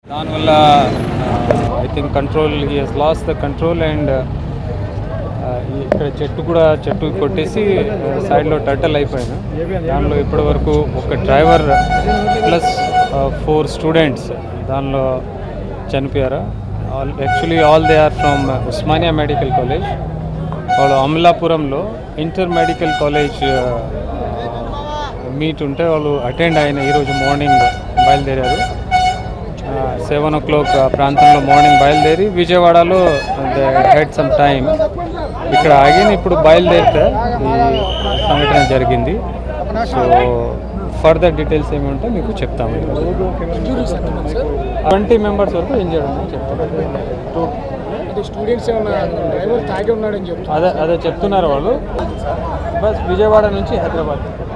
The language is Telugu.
దానివల్ల I think control he he's lose the control and ఇక్కడ చెట్టు కూడా చెట్టు కొట్టేసి సైడ్లో టర్టల్ అయిపోయాను దానిలో ఇప్పటి వరకు ఒక డ్రైవర్ ప్లస్ ఫోర్ స్టూడెంట్స్ దానిలో చనిపోయారు all actually all they are from Osmania medical college వాళ్ళు అమలాపురంలో ఇంటర్ మెడికల్ కాలేజ్ మీట్ ఉంటే వాళ్ళు అటెండ్ అయిన ఈరోజు మార్నింగ్ బయలుదేరారు సెవెన్ ఓ క్లాక్ ప్రాంతంలో మార్నింగ్ బయలుదేరి విజయవాడలో హెడ్ సమ్ టైం ఇక్కడ ఆగిన ఇప్పుడు బయలుదేరితే ఈ సంఘటన జరిగింది సో ఫర్దర్ డీటెయిల్స్ ఏమి ఉంటే మీకు చెప్తాము ట్వంటీ మెంబర్స్ వరకు ఇంజర్డ్ ఉందని చెప్తాను అంటే స్టూడెంట్స్ ఏమన్నా డ్రైవర్ తాగి ఉన్నాడని చెప్తున్నారు అదే అదే చెప్తున్నారు వాళ్ళు బస్ విజయవాడ నుంచి హైదరాబాద్